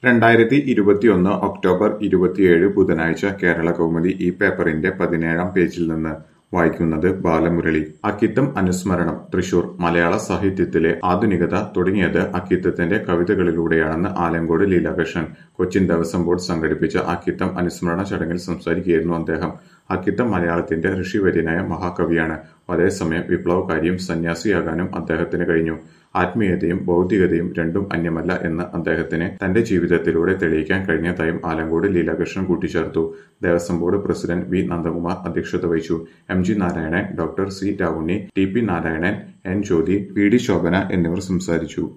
രണ്ടായിരത്തി ഇരുപത്തിയൊന്ന് ഒക്ടോബർ ഇരുപത്തിയേഴ് ബുധനാഴ്ച കേരളകൗമുദി ഈ പേപ്പറിന്റെ പതിനേഴാം പേജിൽ നിന്ന് വായിക്കുന്നത് ബാലമുരളി അക്കിത്തം അനുസ്മരണം തൃശൂർ മലയാള സാഹിത്യത്തിലെ ആധുനികത തുടങ്ങിയത് അക്കിത്തത്തിന്റെ കവിതകളിലൂടെയാണെന്ന് ആലങ്കോട് ലീലാകൃഷ്ണൻ കൊച്ചിൻ ദേവസ്വം ബോർഡ് സംഘടിപ്പിച്ച അക്കിത്തം അനുസ്മരണ ചടങ്ങിൽ സംസാരിക്കുകയായിരുന്നു അദ്ദേഹം അക്കിത്തം മലയാളത്തിന്റെ ഋഷിവര്യനായ മഹാകവിയാണ് അതേസമയം വിപ്ലവകാരിയും സന്യാസിയാകാനും അദ്ദേഹത്തിന് കഴിഞ്ഞു ആത്മീയതയും ഭൗതികതയും രണ്ടും അന്യമല്ല എന്ന് അദ്ദേഹത്തിന് തന്റെ ജീവിതത്തിലൂടെ തെളിയിക്കാൻ കഴിഞ്ഞതായും ആലങ്കോട് ലീലാകൃഷ്ണൻ കൂട്ടിച്ചേർത്തു Devaswom board president V Nandakumar അധ്യക്ഷത വഹിച്ചു M G Narayanan doctor C Ravunni T P Narayanan N Jyothi P D Shobhana എന്നിവർ സംസാരിച്ചു